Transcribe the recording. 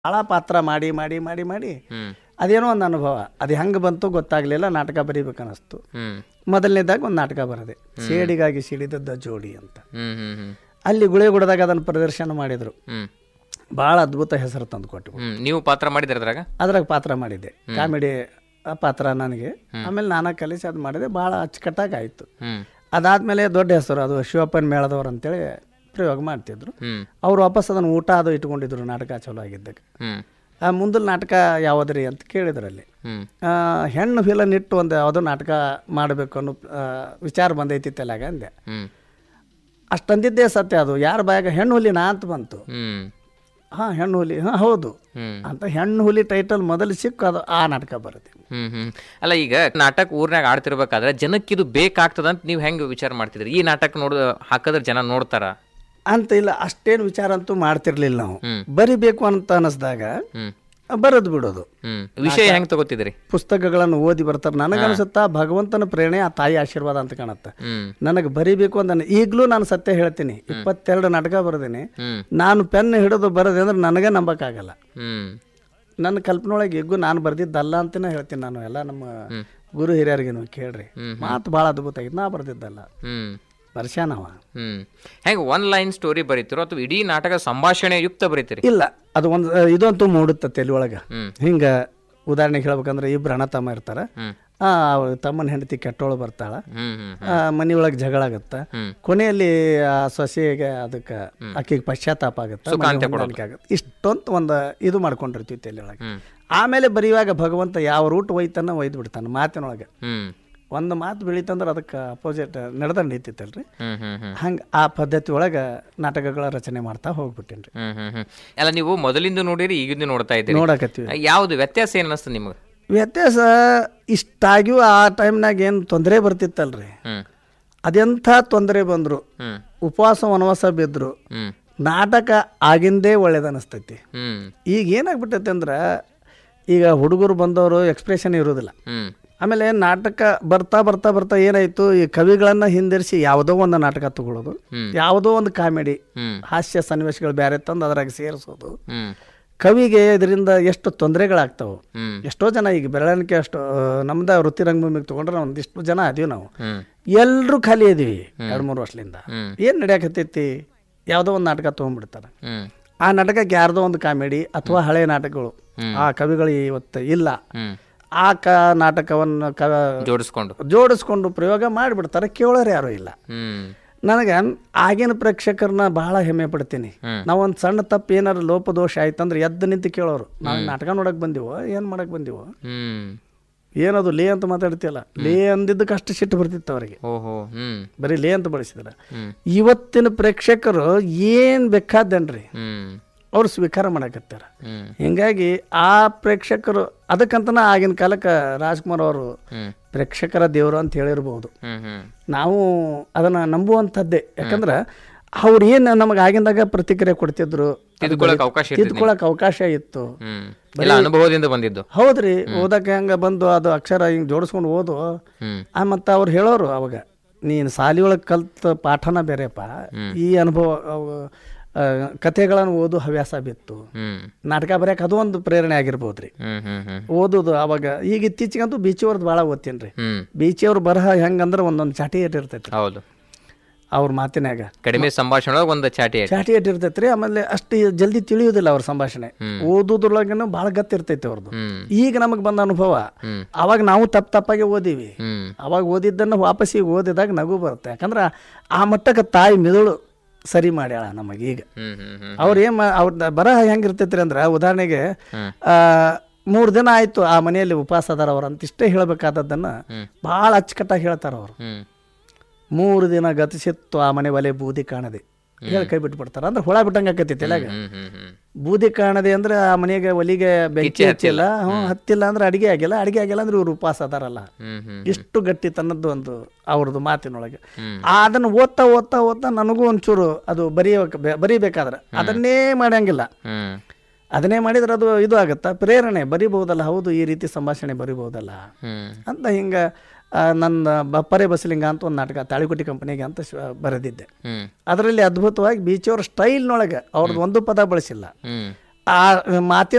ಭಾಳ ಪಾತ್ರ ಮಾಡಿ ಮಾಡಿ ಮಾಡಿ ಮಾಡಿ ಹ್ಮ್ ಅದೇನೋ ಒಂದು ಅನುಭವ ಅದು ಹೆಂಗೆ ಬಂತು ಗೊತ್ತಾಗಲಿಲ್ಲ ನಾಟಕ ಬರೀಬೇಕನ್ನಿಸ್ತು ಹ್ಮ್ ಮೊದಲನೇದಾಗ ಒಂದು ನಾಟಕ ಬರದೆ ಸೇಡಿಗಾಗಿ ಸಿಡಿದದ್ದ ಜೋಡಿ ಅಂತ ಹ್ಮ್ ಹ್ಮ್ ಹ್ಮ್ ಅಲ್ಲಿ ಗುಳೆಗುಡದಾಗ ಅದನ್ನು ಪ್ರದರ್ಶನ ಮಾಡಿದರು ಹ್ಮ್ ಭಾಳ ಅದ್ಭುತ ಹೆಸರು ತಂದು ಕೊಟ್ಟು ಹ್ಮ್ ನೀವು ಪಾತ್ರ ಮಾಡಿದ್ರಿ ಅದ್ರಾಗ ಅದ್ರಾಗ ಪಾತ್ರ ಮಾಡಿದ್ದೆ ಕಾಮಿಡಿ ಪಾತ್ರ ನನಗೆ ಆಮೇಲೆ ನಾನಾ ಕಲಿಸಿ ಅದು ಮಾಡಿದೆ ಭಾಳ ಅಚ್ಚುಕಟ್ಟಾಗಿ ಆಯಿತು ಹ್ಮ್ ಅದಾದಮೇಲೆ ದೊಡ್ಡ ಹೆಸರು ಅದು ಶಿವಪ್ಪನ ಮೇಳದವ್ರು ಅಂತೇಳಿ ಪ್ರಯೋಗ ಮಾಡ್ತಿದ್ರು ಹ್ಮ್ ಅವ್ರು ವಾಪಸ್ ಅದನ್ನು ಊಟ ಅದು ಇಟ್ಕೊಂಡಿದ್ರು ನಾಟಕ ಚಲೋ ಆಗಿದ್ದಾಗ ಹ್ಮ್ ಆ ಮುಂದಿನ ನಾಟಕ ಯಾವುದ್ರಿ ಅಂತ ಕೇಳಿದ್ರಲ್ಲಿ ಹ್ಮ್ ಆ, ಹೆಣ್ಣು ಫಿಲನ್ ಇಟ್ಟು ಒಂದು ಯಾವುದೋ ನಾಟಕ ಮಾಡಬೇಕು ಅನ್ನೋ ಆ, ವಿಚಾರ ಬಂದೈತಿ ತಲೆಯಾಗ ಅಂದೆ ಹ್ಮ್ ಅಷ್ಟಂದಿದ್ದೇ ಸತ್ಯ ಅದು ಯಾರ ಬಾಯಾಗ ಹೆಣ್ಣು ಹುಲಿ ನಾ ಅಂತ ಬಂತು ಹ್ಮ್ ಹಾಂ ಹೆಣ್ಣು ಹುಲಿ ಹಾಂ ಹೌದು ಹ್ಮ್ ಅಂತ ಹೆಣ್ಣು ಹುಲಿ ಟೈಟಲ್ ಮೊದಲು ಸಿಕ್ಕು ಅದು ಆ ನಾಟಕ ಬರುತ್ತೆ ಹ್ಮ್ ಹ್ಮ್ ಅಲ್ಲ ಈಗ ನಾಟಕ ಊರ್ನಾಗ ಆಡ್ತಿರ್ಬೇಕಾದ್ರೆ ಜನಕ್ಕೆ ಇದು ಬೇಕಾಗ್ತದ ಅಂತ ನೀವು ಹೆಂಗ್ ವಿಚಾರ ಮಾಡ್ತಿದ್ರಿ ಈ ನಾಟಕ ನೋಡ್ ಹಾಕಿದ್ರೆ ಜನ ನೋಡ್ತಾರ ಅಂತ ಇಲ್ಲ ಅಷ್ಟೇನು ವಿಚಾರ ಅಂತೂ ಮಾಡ್ತಿರ್ಲಿಲ್ಲ ನಾವು ಹ್ಮ್. ಬರಿಬೇಕು ಅಂತ ಅನ್ನಿಸ್ದಾಗ ಹ್ಮ್ ಬರೆದು ಬಿಡೋದು ಹ್ಮ್ ವಿಷಯ ಹೆಂಗ್ ತಗೋತಿದ್ರಿ ಪುಸ್ತಕಗಳನ್ನು ಓದಿ ಬರ್ತಾರೆ ನನಗನ್ಸುತ್ತಾ ಭಗವಂತನ ಪ್ರೇರಣೆ ಆ ತಾಯಿ ಆಶೀರ್ವಾದ ಅಂತ ಕಾಣುತ್ತೆ ಹ್ಮ್ ನನಗೆ ಬರಿಬೇಕು ಅಂತ ಈಗಲೂ ನಾನು ಸತ್ಯ ಹೇಳ್ತೀನಿ ಇಪ್ಪತ್ತೆರಡು ನಾಟಕ ಬರೆದೇನೆ ಹ್ಮ್ ನಾನು ಪೆನ್ ಹಿಡಿದು ಬರದೆ ಅಂದ್ರೆ ನನಗೆ ನಂಬಕ್ಕಾಗಲ್ಲ ಹ್ಮ್ ನನ್ನ ಕಲ್ಪನೆ ಒಳಗೆ ಈಗೂ ನಾನು ಬರ್ದಿದ್ದಲ್ಲ ಅಂತಲೇ ಹೇಳ್ತೀನಿ ನಾನು ಎಲ್ಲ ನಮ್ಮ ಗುರು ಹಿರಿಯರಿಗೇನು ಕೇಳ್ರಿ ಮಾತು ಭಾಳ ಅದ್ಭುತ ಆಗಿತ್ತು ನಾ ಬರ್ದಿದ್ದಲ್ಲ ಹ್ಮ್ ವರ್ಷಾನವ ಹ್ಮ್ ಹೆಂಗ್ ಒನ್ ಲೈನ್ ಸ್ಟೋರಿ ಬರೀತಿರೋ ಅಥವಾ ಇಡೀ ನಾಟಕ ಸಂಭಾಷಣೆ ಯುಕ್ತ ಬರೀತೀರಿ ಇಲ್ಲ ಅದು ಒಂದು ಇದಂತೂ ಮೂಡುತ್ತೆ ತಲೆ ಒಳಗೆ ಹ್ಮ್ ಹಿಂಗೆ ಉದಾಹರಣೆಗೆ ಹೇಳ್ಬೇಕಂದ್ರೆ ಇಬ್ರು ಅಣ್ಣ ತಮ್ಮ ಇರ್ತಾರೆ ಹ್ಮ್ ಆ ಅವ್ರ ತಮ್ಮನ ಹೆಂಡತಿ ಕೆಟ್ಟೋಳು ಬರ್ತಾಳ ಹ್ಮ್ ಹ್ಮ್ ಆ, ಮನೆಯೊಳಗೆ ಜಗಳ ಆಗತ್ತ ಹ್ಮ್. ಕೊನೆಯಲ್ಲಿ ಆ ಸೊಸೆಗೆ ಅದಕ್ಕೆ ಆಕೆಗೆ ಪಶ್ಚಾತ್ತಾಪ ಆಗುತ್ತೆ ಮನೆ ಹೊಂದಾಣಿಕೆ ಆಗುತ್ತೆ ಇಷ್ಟೊಂದು ಒಂದು ಇದು ಮಾಡ್ಕೊಂಡಿರ್ತೀವಿ ತಲೆ ಒಳಗೆ ಹ್ಮ್ ಆಮೇಲೆ ಬರೆಯುವಾಗ ಭಗವಂತ ಯಾವ ರೂಟ್ ಒಯ್ತಾನ ಒಯ್ದು ಬಿಡ್ತಾನೆ ಮಾತಿನೊಳಗೆ ಹ್ಮ್ ಒಂದು ಮಾತು ಬೆಳೀತಂದ್ರೆ ಅದಕ್ಕೆ ಅಪೋಸಿಟ್ ನಡೆದ ನಡೀತೈತಲ್ರಿ ಹ್ಮ್ ಹ್ಮ್ ಹ್ಮ್ ಹಂಗೆ ಆ ಪದ್ಧತಿ ಒಳಗೆ ನಾಟಕಗಳ ರಚನೆ ಮಾಡ್ತಾ ಹೋಗ್ಬಿಟ್ಟೇನ್ರಿ ಹ್ಮ್ ಹ್ಮ್ ಹ್ಮ್ ಅಲ್ಲ ನೀವು ಮೊದಲಿಂದ ನೋಡಿರಿ ಈಗಿಂದ ನೋಡ್ತಾ ಇದ್ದೀರಿ ನೋಡಕತ್ತೀವಿ ಯಾವ್ದು ವ್ಯತ್ಯಾಸ ಏನ್ ಅನಿಸ್ತು ನಿಮಗೆ ವ್ಯತ್ಯಾಸ ಇಷ್ಟಾಗಿಯೂ ಆ ಟೈಮ್ನಾಗ ಏನು ತೊಂದರೆ ಬರ್ತಿತ್ತಲ್ರಿ ಹ್ಮ್ ಅದೆಂಥ ತೊಂದರೆ ಬಂದರು ಹ್ಮ್ ಉಪವಾಸ ವನವಾಸ ಬಿದ್ದರು ಹ್ಮ್ ನಾಟಕ ಆಗಿಂದೇ ಒಳ್ಳೇದು ಅನಿಸ್ತೈತಿ ಹ್ಮ್ ಈಗ ಏನಾಗ್ಬಿಟ್ಟೈತೆ ಅಂದ್ರೆ ಈಗ ಹುಡುಗರು ಬಂದವರು ಎಕ್ಸ್ಪ್ರೆಷನ್ ಇರೋದಿಲ್ಲ ಹ್ಮ್ ಆಮೇಲೆ ನಾಟಕ ಬರ್ತಾ ಬರ್ತಾ ಬರ್ತಾ ಏನಾಯಿತು ಈ ಕವಿಗಳನ್ನು ಹಿಂದಿರಿಸಿ ಯಾವುದೋ ಒಂದು ನಾಟಕ ತಗೊಳ್ಳೋದು ಹ್ಮ್. ಯಾವುದೋ ಒಂದು ಕಾಮಿಡಿ ಹ್ಮ್ ಹಾಸ್ಯ ಸನ್ನಿವೇಶಗಳು ಬೇರೆ ತಂದು ಅದ್ರಾಗ ಸೇರಿಸೋದು ಹ್ಮ್ ಕವಿಗೆ ಇದರಿಂದ ಎಷ್ಟು ತೊಂದರೆಗಳಾಗ್ತಾವೆ ಹ್ಮ್ ಎಷ್ಟೋ ಜನ ಈಗ ಬೆರಳಿಕೆ ಅಷ್ಟು ನಮ್ದು ವೃತ್ತಿ ರಂಗಭೂಮಿಗೆ ತೊಗೊಂಡ್ರೆ ಒಂದಿಷ್ಟು ಜನ ಅದೀವಿ ನಾವು ಹ್ಮ್ ಎಲ್ಲರೂ ಖಾಲಿ ಇದೀವಿ ಎರಡು ಮೂರು ವರ್ಷದಿಂದ ಹ್ಮ್. ಏನು ನಡೆಯಕತ್ತೈತಿ ಯಾವುದೋ ಒಂದು ನಾಟಕ ತೊಗೊಂಡ್ಬಿಡ್ತಾರೆ ಹ್ಮ್ ಆ ನಾಟಕಕ್ಕೆ ಯಾರ್ದೋ ಒಂದು ಕಾಮಿಡಿ ಅಥವಾ ಹಳೆ ನಾಟಕಗಳು ಆ ಕವಿಗಳು ಇವತ್ತು ಇಲ್ಲ ಹ್ಮ್ ಆ ಕ ನಾಟಕವನ್ನು ಕ ಜೋಡಿಸ್ಕೊಂಡು ಜೋಡಿಸ್ಕೊಂಡು ಪ್ರಯೋಗ ಮಾಡಿಬಿಡ್ತಾರೆ ಕೇಳೋರು ಯಾರೂ ಇಲ್ಲ ಹ್ಮ್ ನನಗೆ ಆಗಿನ ಪ್ರೇಕ್ಷಕರನ್ನ ಬಹಳ ಹೆಮ್ಮೆ ಪಡ್ತೀನಿ ಹ್ಮ್. ನಾವೊಂದು ಸಣ್ಣ ತಪ್ಪು ಏನಾರು ಲೋಪದೋಷ ಆಯ್ತಂದ್ರೆ ಎದ್ದು ನಿಂತು ಕೇಳೋರು ನಾವು ನಾಟಕ ನೋಡಕ್ ಬಂದಿವೋ ಏನು ಮಾಡಕ್ ಬಂದಿವೋ ಹ್ಮ್ ಏನದು ಲೇ ಅಂತ ಮಾತಾಡ್ತೀಯಲ್ಲ ಲೇ ಅಂದಿದ್ದಕ್ಕೆ ಅಷ್ಟು ಸಿಟ್ಟು ಬರ್ತಿತ್ತು ಅವರಿಗೆ ಓಹೋ ಹ್ಮ್ ಬರೀ ಲೇ ಅಂತ ಬಳಸಿದ್ರ ಹ್ಮ್ ಇವತ್ತಿನ ಪ್ರೇಕ್ಷಕರು ಏನು ಬೇಕಾದನ್ರಿ ಹ್ಮ್ ಅವ್ರು ಸ್ವೀಕಾರ ಮಾಡಕತ್ತಾರ ಹ್ಮ್ ಹಿಂಗಾಗಿ ಆ ಪ್ರೇಕ್ಷಕರು ಅದಕ್ಕಂತನ ಆಗಿನ ಕಾಲಕ್ಕೆ ರಾಜ್ಕುಮಾರ್ ಅವರು ಹ್ಮ್ ಪ್ರೇಕ್ಷಕರ ದೇವರು ಅಂತ ಹೇಳಿರ್ಬೋದು ಹ್ಮ್ ಹ್ಮ್ ನಾವು ಅದನ್ನು ನಂಬುವಂಥದ್ದೇ ಯಾಕಂದ್ರೆ ಅವ್ರು ಏನು ನಮಗೆ ಆಗಿಂದಾಗ ಪ್ರತಿಕ್ರಿಯೆ ಕೊಡ್ತಿದ್ರು ತಿದ್ಕೊಳ್ಳೋಕೆ ಅವಕಾಶ ಇರ್ತೈತಿ ತಿದ್ಕೊಳಕ್ ಅವಕಾಶ ಇತ್ತು ಹ್ಮ್ ಎಲ್ಲ ಅನುಭವದಿಂದ ಬಂದಿದ್ದು ಹೌದ್ರಿ ಓದಕ್ಕೆ ಹಂಗೆ ಬಂದು ಅದು ಅಕ್ಷರ ಹಿಂಗೆ ಜೋಡಿಸ್ಕೊಂಡು ಓದು ಹ್ಮ್ ಆ ಮತ್ತು ಅವ್ರು ಹೇಳೋರು ಅವಾಗ ನೀನು ಸಾಲಿ ಒಳಗೆ ಕಲ್ತ ಪಾಠನ ಬೇರೆಪ್ಪ ಈ ಅನುಭವ ಅವು, ಆ, ಕಥೆಗಳನ್ನು ಓದು ಹವ್ಯಾಸ ಬಿತ್ತು ಹ್ಮ್ ನಾಟಕ ಬರೆಯಕ್ಕೆ ಅದು ಒಂದು ಪ್ರೇರಣೆ ಆಗಿರ್ಬೋದು ರೀ ಹ್ಮ್ ಹ್ಮ್ ಹ್ಮ್ ಓದೋದು ಅವಾಗ ಈಗ ಇತ್ತೀಚೆಗಂತೂ ಬೀಚಿಯವ್ರದ್ದು ಭಾಳ ಓದ್ತೀನಿ ರೀ ಹ್ಮ್ ಬೀಚಿಯವ್ರ ಬರಹ ಹೆಂಗಂದ್ರೆ ಒಂದೊಂದು ಚಾಟಿ ಏಟ್ ಇರ್ತೈತಿ ಹೌದು ಅವ್ರ ಮಾತಿನಾಗ ಕಡಿಮೆ ಸಂಭಾಷಣೆ ಒಳಗೆ ಒಂದು ಚಾಟಿ ಐತಿ. ಚಾಟಿ ಏಟ್ ಇರ್ತೈತಿ ರೀ ಆಮೇಲೆ ಅಷ್ಟು ಜಲ್ದಿ ತಿಳಿಯೋದಿಲ್ಲ ಅವ್ರ ಸಂಭಾಷಣೆ ಓದೋದ್ರೊಳಗೇನು ಭಾಳ ಗತ್ತು ಇರ್ತೈತಿ ಅವ್ರದ್ದು ಹ್ಮ್ ಈಗ ನಮಗೆ ಬಂದ ಅನುಭವ ಹ್ಮ್ ಅವಾಗ ನಾವು ತಪ್ಪು ತಪ್ಪಾಗೆ ಓದೀವಿ ಹ್ಮ್ ಅವಾಗ ಓದಿದ್ದನ್ನು ವಾಪಸ್ಸಿಗೆ ಓದಿದಾಗ ನಗು ಬರುತ್ತೆ ಯಾಕಂದ್ರೆ ಆ ಮಟ್ಟಕ್ಕೆ ತಾಯಿ ಮಿದುಳು ಸರಿ ಮಾಡ್ಯಾಳ ನಮಗೀಗ ಹ್ಮ್ ಹ್ಮ್ ಹ್ಮ್ ಅವ್ರು ಏನು ಅವ್ರ ಬರಹ ಹೆಂಗಿರ್ತೈತ್ರಿ ಅಂದ್ರೆ ಉದಾಹರಣೆಗೆ ಹ್ಮ್. ಆ, ಮೂರು ದಿನ ಆಯ್ತು ಆ ಮನೆಯಲ್ಲಿ ಉಪವಾಸ ಅದಾರ ಅವ್ರು ಅಂತ ಇಷ್ಟೇ ಹೇಳಬೇಕಾದದ್ದನ್ನ ಹ್ಮ್. ಭಾಳ ಅಚ್ಚುಕಟ್ಟಾಗಿ ಹೇಳ್ತಾರ ಅವರು ಹ್ಮ್ ಮೂರು ದಿನ ಗತಿಸಿತ್ತು ಆ ಮನೆ ಒಲೆ ಬೂದಿ ಕಾಣದೆ ಹೇಳಿ ಕೈ ಬಿಟ್ಬಿಡ್ತಾರ ಅಂದ್ರೆ ಹುಳ ಬಿಟ್ಟಂಗೆ ಆಕೈತಿ ತಲೆಯಾಗ ಹ್ಮ್ ಹ್ಮ್ ಹ್ಮ್ ಬೂದಿ ಕಾಣದೆ ಅಂದ್ರೆ ಆ ಮನೆಗೆ ಒಲಿಗೆ ಬೆಂಕಿ ಹಚ್ಚಿಲ್ಲ ಹ್ಞೂ ಹತ್ತಿಲ್ಲ ಅಂದ್ರೆ ಅಡಿಗೆ ಆಗಿಲ್ಲ ಅಡಿಗೆ ಆಗಿಲ್ಲ ಅಂದ್ರೆ ಇವ್ರು ಉಪವಾಸ ಅದಾರಲ್ಲ ಹ್ಮ್ ಹ್ಮ್ ಇಷ್ಟು ಗಟ್ಟಿತನದ್ದು ಒಂದು ಅವ್ರದ್ದು ಮಾತಿನೊಳಗೆ ಹ್ಮ್. ಆ ಅದನ್ನು ಓದ್ತಾ ಓದ್ತಾ ಓದ್ತಾ ನನಗೂ ಒಂಚೂರು ಅದು ಬರೆಯ ಬರೀಬೇಕಾದ್ರೆ ಅದನ್ನೇ ಮಾಡಂಗಿಲ್ಲ ಹ್ಮ್ ಅದನ್ನೇ ಮಾಡಿದ್ರೆ ಅದು ಇದು ಆಗುತ್ತಾ ಪ್ರೇರಣೆ ಬರಿಬಹುದಲ್ಲ ಹೌದು ಈ ರೀತಿ ಸಂಭಾಷಣೆ ಬರಿಬಹುದಲ್ಲ ಹ್ಮ್ ಅಂತ ಹಿಂಗೆ ಆ, ನನ್ನ ಬಪ್ಪರೆ ಬಸಲಿಂಗ ಅಂತ ಒಂದು ನಾಟಕ ತಾಳಿಕೋಟಿ ಕಂಪನಿಗೆ ಅಂತ ಶ- ಬರೆದಿದ್ದೆ ಹ್ಮ್ ಅದರಲ್ಲಿ ಅದ್ಭುತವಾಗಿ ಬೀಚಿಯವ್ರ ಸ್ಟೈಲ್ನೊಳಗೆ ಅವ್ರದ್ದು ಒಂದು ಪದ ಬಳಸಿಲ್ಲ ಹ್ಮ್ ಆ ಮಾತಿನ